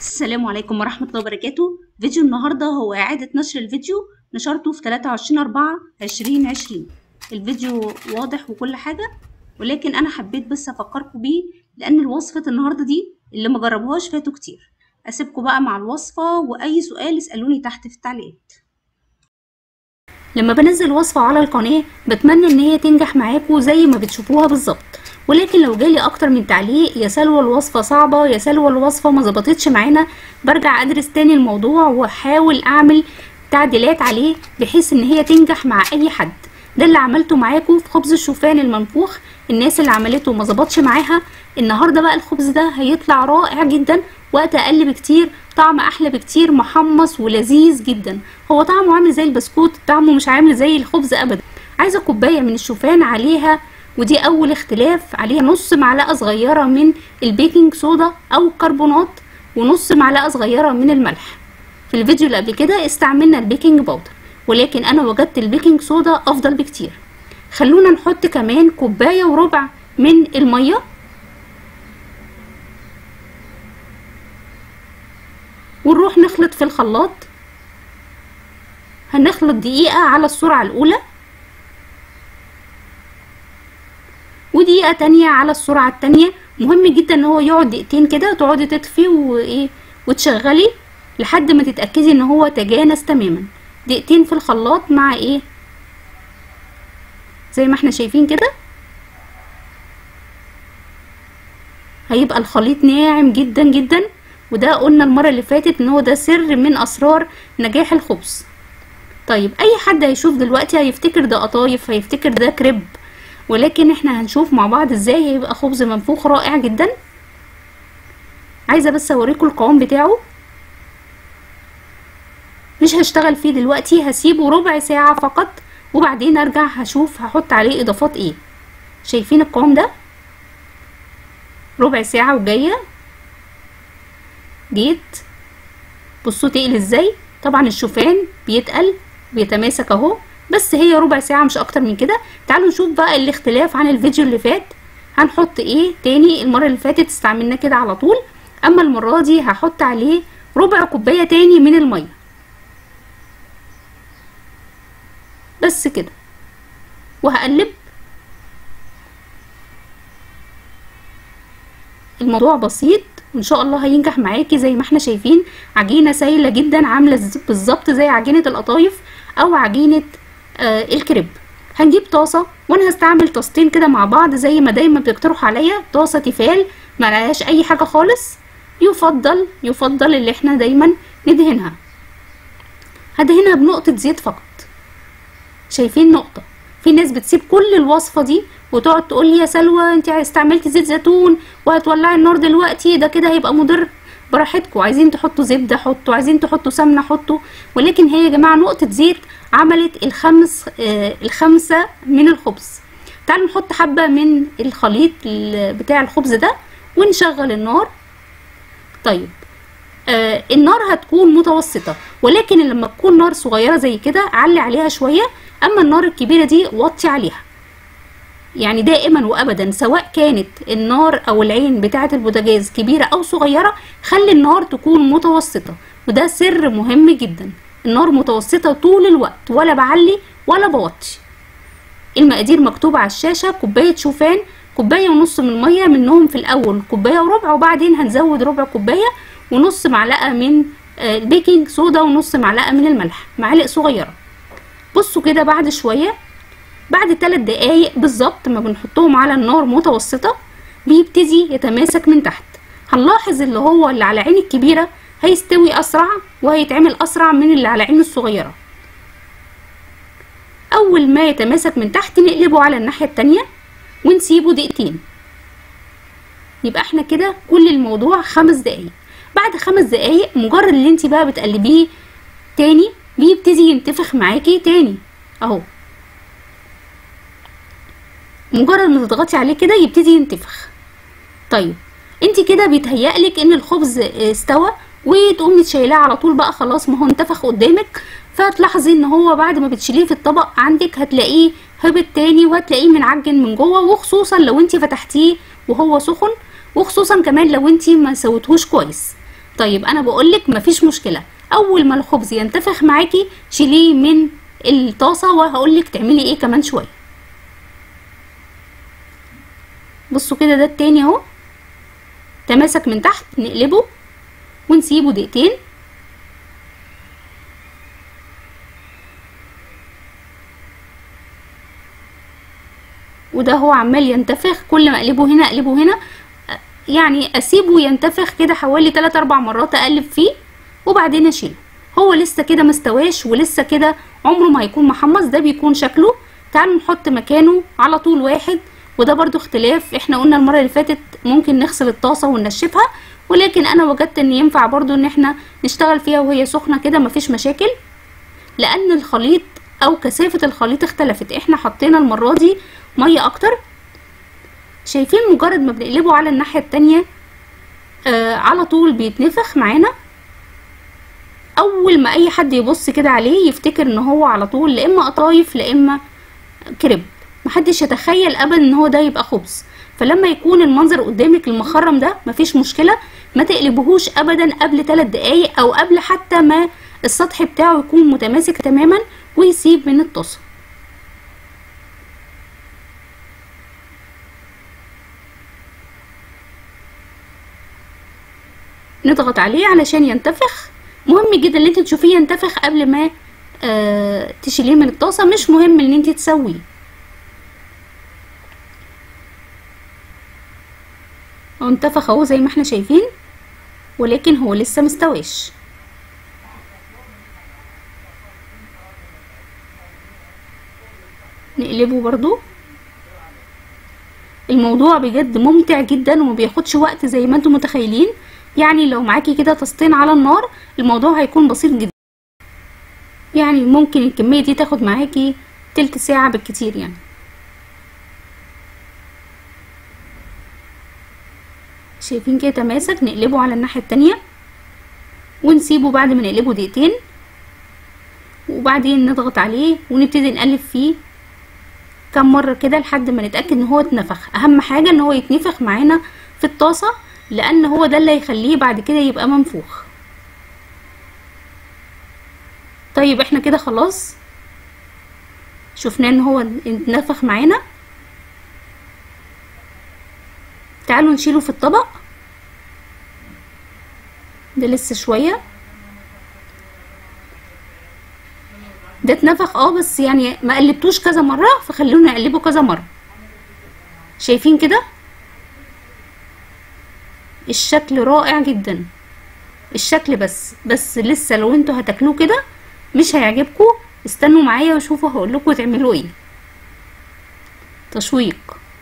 السلام عليكم ورحمة الله وبركاته فيديو النهاردة هو إعادة نشر الفيديو نشرته في 23 4 2020 الفيديو واضح وكل حاجة ولكن أنا حبيت بس أفكركم بيه لأن الوصفة النهاردة دي اللي مجربوهاش فاتوا كتير أسيبكم بقى مع الوصفة وأي سؤال اسألوني تحت في التعليقات لما بنزل وصفة على القناة بتمنى ان هي تنجح معاكم زي ما بتشوفوها بالظبط ولكن لو جالي اكتر من تعليق يا سلوى الوصفة صعبة يا سلوى الوصفة ما ظبطتش معانا برجع ادرس تاني الموضوع واحاول اعمل تعديلات عليه بحيث ان هي تنجح مع اي حد ده اللي عملته معاكم في خبز الشوفان المنفوخ الناس اللي عملته ما ظبطش معاها النهارده بقى الخبز ده هيطلع رائع جدا وقت اقل بكتير طعم احلى بكتير محمص ولذيذ جدا هو طعمه عامل زي البسكوت طعمه مش عامل زي الخبز ابدا عايزه كوبايه من الشوفان عليها ودي اول اختلاف عليها نص معلقه صغيره من البيكنج صودا او الكربونات ونص معلقه صغيره من الملح في الفيديو اللي قبل كده استعملنا البيكنج باودر ولكن انا وجدت البيكنج صودا افضل بكتير خلونا نحط كمان كوبايه وربع من الميه ونروح نخلط في الخلاط هنخلط دقيقة على السرعة الأولى ودقيقة تانية على السرعة التانية مهم جدا ان هو يقعد دقيقتين كده تقعدي تطفي وايه وتشغلي لحد ما تتأكدي ان هو تجانس تماما دقيقتين في الخلاط مع ايه زي ما احنا شايفين كده هيبقى الخليط ناعم جدا جدا وده قلنا المرة اللي فاتت ان هو ده سر من اسرار نجاح الخبز طيب اي حد هيشوف دلوقتي هيفتكر ده قطايف هيفتكر ده كريب ولكن احنا هنشوف مع بعض ازاي هيبقى خبز منفوخ رائع جدا عايزة بس اوريكم القوام بتاعه مش هشتغل فيه دلوقتي هسيبه ربع ساعة فقط وبعدين ارجع هشوف هحط عليه اضافات ايه شايفين القوام ده ربع ساعة وجاية جيت بصوا تقل ازاي طبعا الشوفان بيتقل بيتماسك اهو بس هي ربع ساعة مش اكتر من كده تعالوا نشوف بقى الاختلاف عن الفيديو اللي فات هنحط ايه تاني المرة اللي فاتت استعملنا كده على طول اما المرة دي هحط عليه ربع كوباية تاني من المية بس كده وهقلب الموضوع بسيط وان شاء الله هينجح معاكي زي ما احنا شايفين عجينه سايله جدا عامله بالظبط زي عجينه القطايف او عجينه آه الكريب هنجيب طاسه وانا هستعمل طاستين كده مع بعض زي ما دايما بيقترحوا عليا طاسه تيفال ما لهاش اي حاجه خالص يفضل يفضل اللي احنا دايما ندهنها هدهنها بنقطه زيت فقط شايفين نقطه في ناس بتسيب كل الوصفه دي وتقعد تقول لي يا سلوى انت استعملتي زيت زيتون وهتولعي النار دلوقتي ده كده هيبقى مضر براحتكم عايزين تحطوا زبده حطوا عايزين تحطوا سمنه حطوا ولكن هي يا جماعه نقطه زيت عملت الخمس آه الخمسه من الخبز تعالوا نحط حبه من الخليط بتاع الخبز ده ونشغل النار طيب آه النار هتكون متوسطه ولكن لما تكون نار صغيره زي كده علي عليها شويه اما النار الكبيره دي وطي عليها يعني دائما وابدا سواء كانت النار او العين بتاعه البوتاجاز كبيره او صغيره خلي النار تكون متوسطه وده سر مهم جدا النار متوسطه طول الوقت ولا بعلي ولا بوطي المقادير مكتوبه على الشاشه كوبايه شوفان كوبايه ونص من الميه منهم في الاول كوبايه وربع وبعدين هنزود ربع كوبايه ونص معلقه من البيكنج صودا ونص معلقه من الملح معالق صغيره بصوا كده بعد شويه بعد 3 دقايق بالظبط ما بنحطهم على النار متوسطة بيبتدي يتماسك من تحت هنلاحظ اللي هو اللي على عين الكبيرة هيستوي أسرع وهيتعمل أسرع من اللي على عين الصغيرة أول ما يتماسك من تحت نقلبه على الناحية التانية ونسيبه دقيقتين يبقى احنا كده كل الموضوع خمس دقايق بعد خمس دقايق مجرد اللي انت بقى بتقلبيه تاني بيبتدي ينتفخ معاكي تاني اهو مجرد ما تضغطي عليه كده يبتدي ينتفخ طيب انت كده بيتهيألك ان الخبز استوى وتقومي تشيلاه على طول بقى خلاص ما هو انتفخ قدامك فتلاحظي ان هو بعد ما بتشيليه في الطبق عندك هتلاقيه هبط تاني وهتلاقيه منعجن من جوه وخصوصا لو انت فتحتيه وهو سخن وخصوصا كمان لو انت ما سويتهوش كويس طيب انا بقولك مفيش مشكله اول ما الخبز ينتفخ معاكي شيليه من الطاسه وهقولك تعملي ايه كمان شويه بصوا كده ده التاني اهو تماسك من تحت نقلبه ونسيبه دقيقتين وده هو عمال ينتفخ كل ما اقلبه هنا اقلبه هنا يعني اسيبه ينتفخ كده حوالي 3 4 مرات اقلب فيه وبعدين اشيله هو لسه كده مستواش ولسه كده عمره ما هيكون محمص ده بيكون شكله تعالوا نحط مكانه على طول واحد وده برضو اختلاف احنا قلنا المره اللي فاتت ممكن نغسل الطاسه وننشفها ولكن انا وجدت ان ينفع برضو ان احنا نشتغل فيها وهي سخنه كده مفيش مشاكل لان الخليط او كثافه الخليط اختلفت احنا حطينا المره دي ميه اكتر شايفين مجرد ما بنقلبه على الناحيه التانية آه على طول بيتنفخ معانا اول ما اي حد يبص كده عليه يفتكر ان هو على طول لا اما قطايف لا اما كريب محدش يتخيل ابدا ان هو ده يبقى خبز فلما يكون المنظر قدامك المخرم ده مفيش مشكله ما تقلبهوش ابدا قبل 3 دقايق او قبل حتى ما السطح بتاعه يكون متماسك تماما ويسيب من الطاسه نضغط عليه علشان ينتفخ مهم جدا ان انت تشوفيه ينتفخ قبل ما آه تشيليه من الطاسه مش مهم ان انت تسويه هو انتفخ اهو زي ما احنا شايفين ولكن هو لسه مستواش نقلبه برضو الموضوع بجد ممتع جدا وما بياخدش وقت زي ما انتم متخيلين يعني لو معاكي كده طاستين على النار الموضوع هيكون بسيط جدا يعني ممكن الكمية دي تاخد معاكي تلت ساعة بالكتير يعني شايفين كده تماسك نقلبه على الناحية التانية ونسيبه بعد ما نقلبه دقيقتين وبعدين نضغط عليه ونبتدي نقلب فيه كم مرة كده لحد ما نتأكد ان هو اتنفخ اهم حاجة ان هو يتنفخ معانا في الطاسة لان هو ده اللي هيخليه بعد كده يبقى منفوخ طيب احنا كده خلاص شفناه ان هو اتنفخ معانا تعالوا نشيله في الطبق ده لسه شويه ده اتنفخ اه بس يعني ما قلبتوش كذا مره فخلونا نقلبه كذا مره شايفين كده الشكل رائع جدا الشكل بس بس لسه لو انتوا هتاكلوه كده مش هيعجبكم استنوا معايا وشوفوا هقول لكم تعملوا ايه تشويق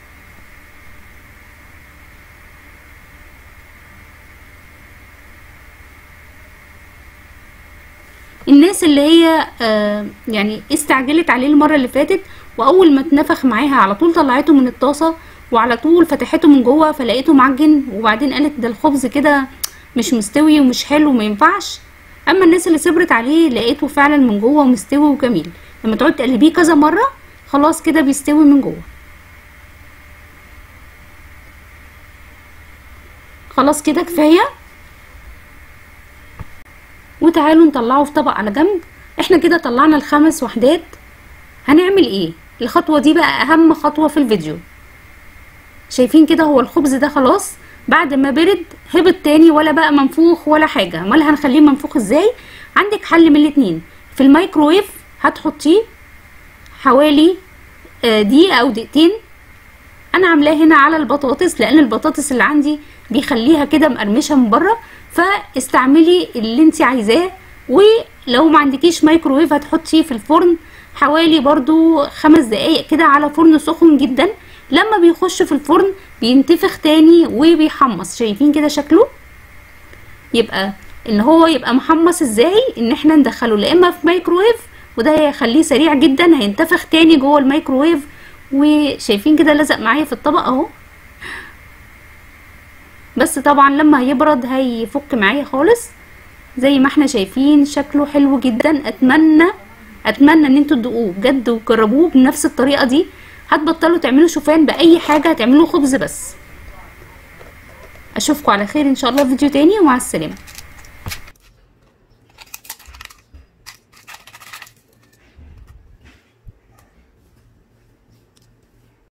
الناس اللي هي آه يعني استعجلت عليه المره اللي فاتت واول ما اتنفخ معاها على طول طلعته من الطاسه وعلى طول فتحته من جوه فلقيته معجن وبعدين قالت ده الخبز كده مش مستوي ومش حلو وما ينفعش اما الناس اللي صبرت عليه لقيته فعلا من جوه ومستوي وجميل لما تقعدي تقلبيه كذا مره خلاص كده بيستوي من جوه خلاص كده كفايه وتعالوا نطلعه في طبق على جنب احنا كده طلعنا الخمس وحدات هنعمل ايه الخطوه دي بقى اهم خطوه في الفيديو شايفين كده هو الخبز ده خلاص بعد ما برد هبط تاني ولا بقى منفوخ ولا حاجه امال هنخليه منفوخ ازاي عندك حل من الاتنين في الميكرويف هتحطيه حوالي دقيقه او دقيقتين انا عاملاه هنا على البطاطس لان البطاطس اللي عندي بيخليها كده مقرمشه من بره فاستعملي اللي انت عايزاه ولو ما عندكيش مايكرويف هتحطيه في الفرن حوالي برضو خمس دقايق كده على فرن سخن جدا لما بيخش في الفرن بينتفخ تاني وبيحمص شايفين كده شكله يبقى ان هو يبقى محمص ازاي ان احنا ندخله لا اما في مايكرويف وده هيخليه سريع جدا هينتفخ تاني جوه الميكرويف وشايفين كده لزق معايا في الطبق اهو بس طبعا لما هيبرد هيفك معايا خالص زي ما احنا شايفين شكله حلو جدا اتمنى اتمنى ان انتوا تدوقوه بجد وتجربوه بنفس الطريقه دي هتبطلوا تعملوا شوفان باي حاجه هتعملوا خبز بس اشوفكم على خير ان شاء الله في فيديو تاني ومع السلامه